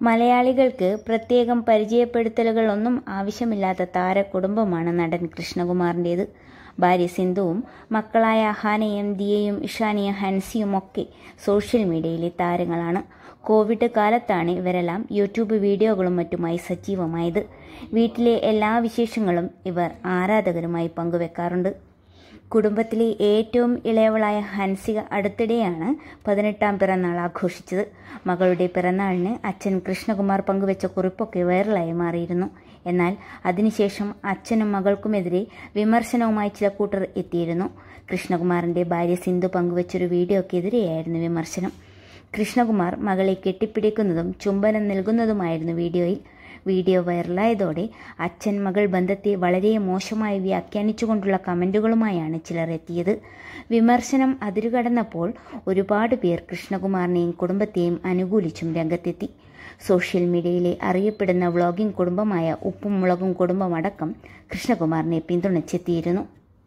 മലയാളികൾക്ക് പ്രത്യേകം പരിചയപ്പെടുത്തലുകളൊന്നും ആവശ്യമില്ലാത്ത താരകുടുംബമാണ് നടൻ കൃഷ്ണകുമാറിൻ്റേത് ഭാര്യ സിന്ധുവും മക്കളായ ഹാനയും ദിയയും ഇഷാനിയും ഹൻസിയും ഒക്കെ സോഷ്യൽ മീഡിയയിലെ താരങ്ങളാണ് കോവിഡ് കാലത്താണ് ഇവരെല്ലാം യൂട്യൂബ് വീഡിയോകളും മറ്റുമായി സജീവമായത് വീട്ടിലെ എല്ലാ വിശേഷങ്ങളും ഇവർ ആരാധകരുമായി പങ്കുവെക്കാറുണ്ട് കുടുംബത്തിലെ ഏറ്റവും ഇളയവളായ ഹൻസിക അടുത്തിടെയാണ് പതിനെട്ടാം പിറന്നാൾ ആഘോഷിച്ചത് മകളുടെ പിറന്നാളിന് അച്ഛൻ കൃഷ്ണകുമാർ പങ്കുവെച്ച കുറിപ്പൊക്കെ വൈറലായി മാറിയിരുന്നു എന്നാൽ അതിനുശേഷം അച്ഛനും മകൾക്കുമെതിരെ വിമർശനവുമായി ചില കൂട്ടർ എത്തിയിരുന്നു കൃഷ്ണകുമാറിന്റെ ഭാര്യ സിന്ധു പങ്കുവച്ചൊരു വീഡിയോക്കെതിരെയായിരുന്നു വിമർശനം കൃഷ്ണകുമാർ മകളെ കെട്ടിപ്പിടിക്കുന്നതും ചുംബനം നൽകുന്നതുമായിരുന്നു വീഡിയോയിൽ വീഡിയോ വൈറലായതോടെ അച്ഛൻ മകൾ ബന്ധത്തെ വളരെ മോശമായി വ്യാഖ്യാനിച്ചുകൊണ്ടുള്ള കമന്റുകളുമായാണ് ചിലർ എത്തിയത് വിമർശനം അതിരുകടന്നപ്പോൾ ഒരുപാട് പേർ കൃഷ്ണകുമാറിനെയും കുടുംബത്തെയും അനുകൂലിച്ചും രംഗത്തെത്തി സോഷ്യൽ മീഡിയയിലെ അറിയപ്പെടുന്ന വ്ളോഗിംഗ് കുടുംബമായ ഉപ്പും മുളകും കുടുംബമടക്കം കൃഷ്ണകുമാറിനെ പിന്തുണച്ചെത്തിയിരുന്നു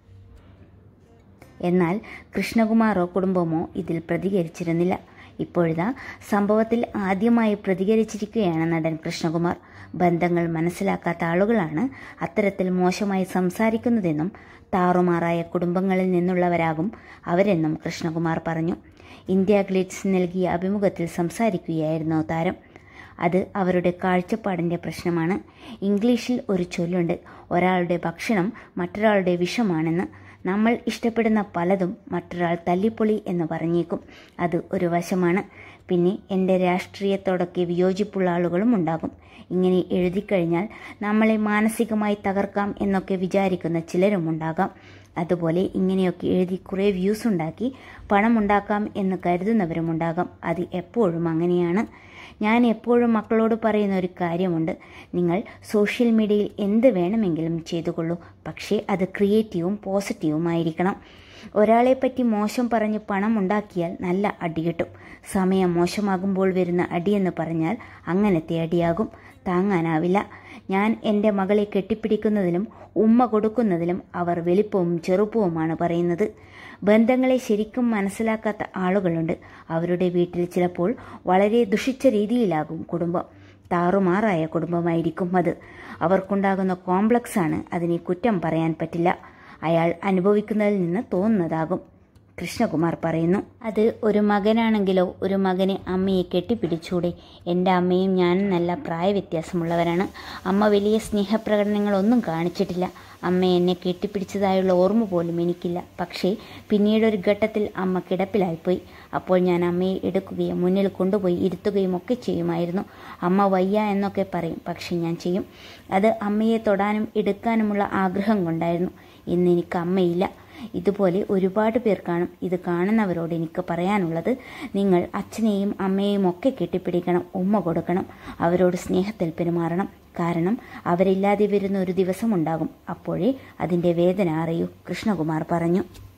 എന്നാൽ കൃഷ്ണകുമാറോ കുടുംബമോ ഇതിൽ പ്രതികരിച്ചിരുന്നില്ല ഇപ്പോഴിതാ സംഭവത്തിൽ ആദ്യമായി പ്രതികരിച്ചിരിക്കുകയാണ് നടൻ കൃഷ്ണകുമാർ ബന്ധങ്ങൾ മനസ്സിലാക്കാത്ത ആളുകളാണ് അത്തരത്തിൽ മോശമായി സംസാരിക്കുന്നതെന്നും താറുമാറായ കുടുംബങ്ങളിൽ നിന്നുള്ളവരാകും അവരെന്നും കൃഷ്ണകുമാർ പറഞ്ഞു ഇന്ത്യ ഗ്ലിറ്റ്സ് നൽകിയ അഭിമുഖത്തിൽ സംസാരിക്കുകയായിരുന്നു താരം അത് അവരുടെ കാഴ്ചപ്പാടിൻ്റെ പ്രശ്നമാണ് ഇംഗ്ലീഷിൽ ഒരു ചൊല്ലുണ്ട് ഒരാളുടെ ഭക്ഷണം മറ്റൊരാളുടെ വിഷമാണെന്ന് നമ്മൾ ഇഷ്ടപ്പെടുന്ന പലതും മറ്റൊരാൾ തല്ലിപ്പൊളി എന്ന് പറഞ്ഞേക്കും അത് ഒരു വശമാണ് പിന്നെ എൻ്റെ രാഷ്ട്രീയത്തോടൊക്കെ വിയോജിപ്പുള്ള ആളുകളും ഉണ്ടാകും ഇങ്ങനെ എഴുതിക്കഴിഞ്ഞാൽ നമ്മളെ മാനസികമായി തകർക്കാം എന്നൊക്കെ വിചാരിക്കുന്ന ചിലരും ഉണ്ടാകാം അതുപോലെ ഇങ്ങനെയൊക്കെ എഴുതി കുറേ വ്യൂസ് ഉണ്ടാക്കി പണമുണ്ടാക്കാം എന്ന് കരുതുന്നവരുമുണ്ടാകാം അത് എപ്പോഴും അങ്ങനെയാണ് ഞാൻ എപ്പോഴും മക്കളോട് പറയുന്ന ഒരു കാര്യമുണ്ട് നിങ്ങൾ സോഷ്യൽ മീഡിയയിൽ എന്ത് വേണമെങ്കിലും ചെയ്തുകൊള്ളൂ പക്ഷേ അത് ക്രിയേറ്റീവും പോസിറ്റീവുമായിരിക്കണം ഒരാളെ പറ്റി മോശം പറഞ്ഞ് പണം ഉണ്ടാക്കിയാൽ നല്ല അടി കിട്ടും സമയം മോശമാകുമ്പോൾ വരുന്ന അടിയെന്ന് പറഞ്ഞാൽ അങ്ങനത്തെ അടിയാകും താങ്ങാനാവില്ല ഞാൻ എൻ്റെ മകളെ കെട്ടിപ്പിടിക്കുന്നതിലും ഉമ്മ കൊടുക്കുന്നതിലും അവർ വലിപ്പവും ചെറുപ്പവുമാണ് പറയുന്നത് ബന്ധങ്ങളെ ശരിക്കും മനസ്സിലാക്കാത്ത ആളുകളുണ്ട് അവരുടെ വീട്ടിൽ ചിലപ്പോൾ വളരെ ദുഷിച്ച രീതിയിലാകും കുടുംബം താറുമാറായ കുടുംബമായിരിക്കും അത് അവർക്കുണ്ടാകുന്ന കോംപ്ലക്സാണ് അതിനെ കുറ്റം പറയാൻ പറ്റില്ല അയാൾ അനുഭവിക്കുന്നതിൽ നിന്ന് തോന്നുന്നതാകും കൃഷ്ണകുമാർ പറയുന്നു അത് ഒരു മകനാണെങ്കിലോ ഒരു മകന് അമ്മയെ കെട്ടിപ്പിടിച്ചൂടെ എൻ്റെ അമ്മയും ഞാനും നല്ല പ്രായവ്യത്യാസമുള്ളവരാണ് അമ്മ വലിയ സ്നേഹപ്രകടനങ്ങളൊന്നും കാണിച്ചിട്ടില്ല അമ്മ എന്നെ കെട്ടിപ്പിടിച്ചതായുള്ള ഓർമ്മ പോലും എനിക്കില്ല പക്ഷേ പിന്നീടൊരു ഘട്ടത്തിൽ അമ്മ കിടപ്പിലായിപ്പോയി അപ്പോൾ ഞാൻ അമ്മയെ എടുക്കുകയും മുന്നിൽ കൊണ്ടുപോയി ഇരുത്തുകയും ഒക്കെ ചെയ്യുമായിരുന്നു അമ്മ വയ്യ എന്നൊക്കെ പറയും പക്ഷേ ഞാൻ ചെയ്യും അത് അമ്മയെ തൊടാനും എടുക്കാനുമുള്ള ആഗ്രഹം കൊണ്ടായിരുന്നു ഇന്ന് എനിക്ക് അമ്മയില്ല ഇതുപോലെ ഒരുപാട് പേർ കാണും ഇത് കാണുന്നവരോട് എനിക്ക് പറയാനുള്ളത് നിങ്ങൾ അച്ഛനെയും അമ്മയെയും ഒക്കെ കെട്ടിപ്പിടിക്കണം ഉമ്മ കൊടുക്കണം അവരോട് സ്നേഹത്തിൽ പെരുമാറണം കാരണം അവരില്ലാതെ വരുന്ന ഒരു ദിവസം ഉണ്ടാകും അപ്പോഴേ അതിൻ്റെ വേദന അറിയൂ കൃഷ്ണകുമാർ പറഞ്ഞു